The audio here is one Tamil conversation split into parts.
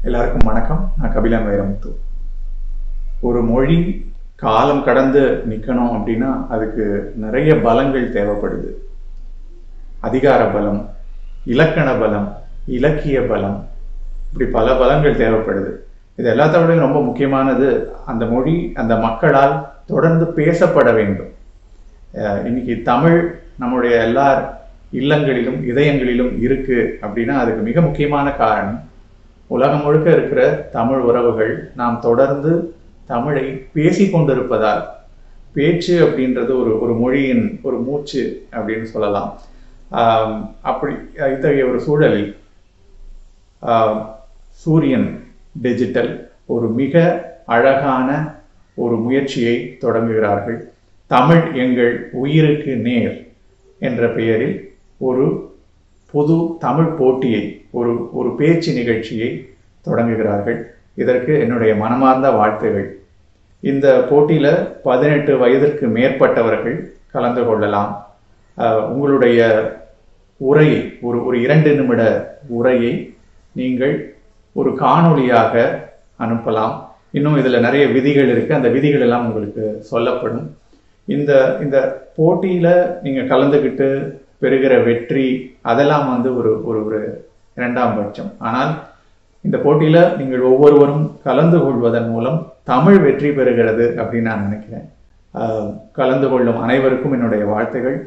எல்லாருக்கும் வணக்கம் நான் கபிலன் வைரமுத்து ஒரு மொழி காலம் கடந்து நிற்கணும் அப்படின்னா அதுக்கு நிறைய பலங்கள் தேவைப்படுது அதிகார பலம் இலக்கண பலம் இலக்கிய பலம் இப்படி பல பலங்கள் தேவைப்படுது இது எல்லாத்த விடையும் ரொம்ப முக்கியமானது அந்த மொழி அந்த மக்களால் தொடர்ந்து பேசப்பட வேண்டும் அஹ் இன்னைக்கு தமிழ் நம்முடைய எல்லார் இல்லங்களிலும் இதயங்களிலும் இருக்கு அப்படின்னா அதுக்கு மிக முக்கியமான காரணம் உலகம் முழுக்க இருக்கிற தமிழ் உறவுகள் நாம் தொடர்ந்து தமிழை பேசி கொண்டிருப்பதால் பேச்சு அப்படின்றது ஒரு ஒரு மொழியின் ஒரு மூச்சு அப்படின்னு சொல்லலாம் ஆம், அப்படி இத்தகைய ஒரு சூழலில் ஆம், சூரியன் டிஜிட்டல் ஒரு மிக அழகான ஒரு முயற்சியை தொடங்குகிறார்கள் தமிழ் எங்கள் உயிருக்கு நேர் என்ற பெயரில் ஒரு பொது தமிழ் போட்டியை ஒரு ஒரு பேச்சு நிகழ்ச்சியை தொடங்குகிறார்கள் இதற்கு என்னுடைய மனமார்ந்த வாழ்த்துகள் இந்த போட்டியில் பதினெட்டு வயதிற்கு மேற்பட்டவர்கள் கலந்து கொள்ளலாம் அஹ், உங்களுடைய உரையை ஒரு ஒரு இரண்டு நிமிட உரையை நீங்கள் ஒரு காணொளியாக அனுப்பலாம் இன்னும் இதில் நிறைய விதிகள் இருக்கு அந்த விதிகள் எல்லாம் உங்களுக்கு சொல்லப்படும் இந்த இந்த போட்டியில் நீங்கள் கலந்துக்கிட்டு பெறுகிற வெற்றி அதெல்லாம் வந்து ஒரு ஒரு ஒரு இரண்டாம் பட்சம் ஆனால் இந்த போட்டியில் நீங்கள் ஒவ்வொருவரும் கலந்து கொள்வதன் மூலம் தமிழ் வெற்றி பெறுகிறது அப்படின்னு நான் நினைக்கிறேன் ஆஹ் கலந்து கொள்ளும் அனைவருக்கும் என்னுடைய வாழ்த்துகள்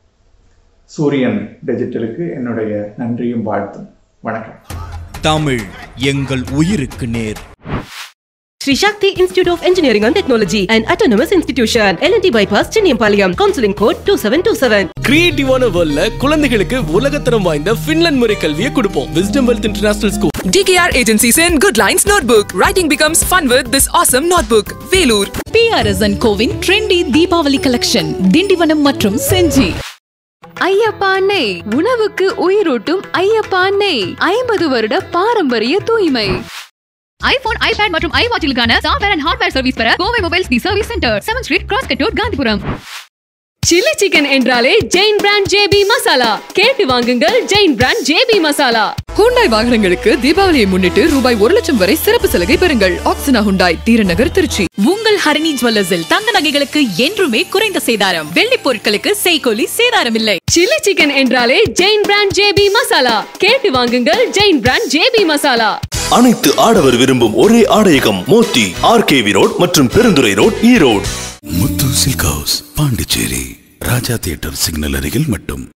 சூரியன் டிஜிட்டலுக்கு என்னுடைய நன்றியும் வாழ்த்தும் வணக்கம் தமிழ் எங்கள் உயிருக்கு நேர் Sri Shakti Institute of Engineering and Technology, an autonomous institution. LNT Bypass, Chenniyambalayam. Counseling code 2727. கிரியேட்டிவான வேர்ல்ட்ல குழந்தைகளுக்கு உலகத்தரம் வாய்ந்த பின்லாந்து முறை கல்வியை கொடுப்போம் wisdom wealth international school DKR Agencies in Good Lines Notebook. Writing becomes fun with this awesome notebook. Velur. PRS and கோவின் ட்ரெண்டி தீபாவளி கலெக்ஷன் திண்டிவனம் மற்றும் செஞ்சி ஐயப்பா அன்னை உணவுக்கு உயிரூட்டும் ஐயப்பா அன்னை ஐம்பது வருட பாரம்பரிய தூய்மை ஐபோன் ஐபேட் மற்றும் ஐவாட்சிலுக்கான சாஃப்ட்வேர் அண்ட் ஹார்ட்வேர் சர்வீஸ் பெற Kovai mobiles the service centre seven street cross Kattoor Gandhipuram chilli chicken என்றாலே ஜெயின் பிராண்ட் ஜேபி மசாலா கேட்டு வாங்குங்கள் Jain brand JP masala Hyundai வாகனங்களுக்கு தீபாவளியை முன்னிட்டு ரூபாய் ஒரு லட்சம் வரை சிறப்பு சலுகை பெறுங்கள் ஆக்சினா ஹுண்டாய் தீரநகர் திருச்சி உங்கள் ஹரிணி ஜுவல்லர்ஸில் தங்க நகைகளுக்கு என்றுமே குறைந்த சேதாரம் வெள்ளி பொருட்களுக்கு செய்கொலி சேதாரம் இல்லை சில்லி சிக்கன் என்றாலே ஜெயின் பிராண்ட் ஜேபி மசாலா கேட்டு வாங்குங்கள் ஜெயின் பிராண்ட் ஜேபி மசாலா அனைத்து ஆடவர் விரும்பும் ஒரே ஆடையகம் மோத்தி ஆர்கேவி ரோட் மற்றும் Perundurai road Erode Muthu silk house Pondicherry Raja theatre signal அருகில் மட்டும்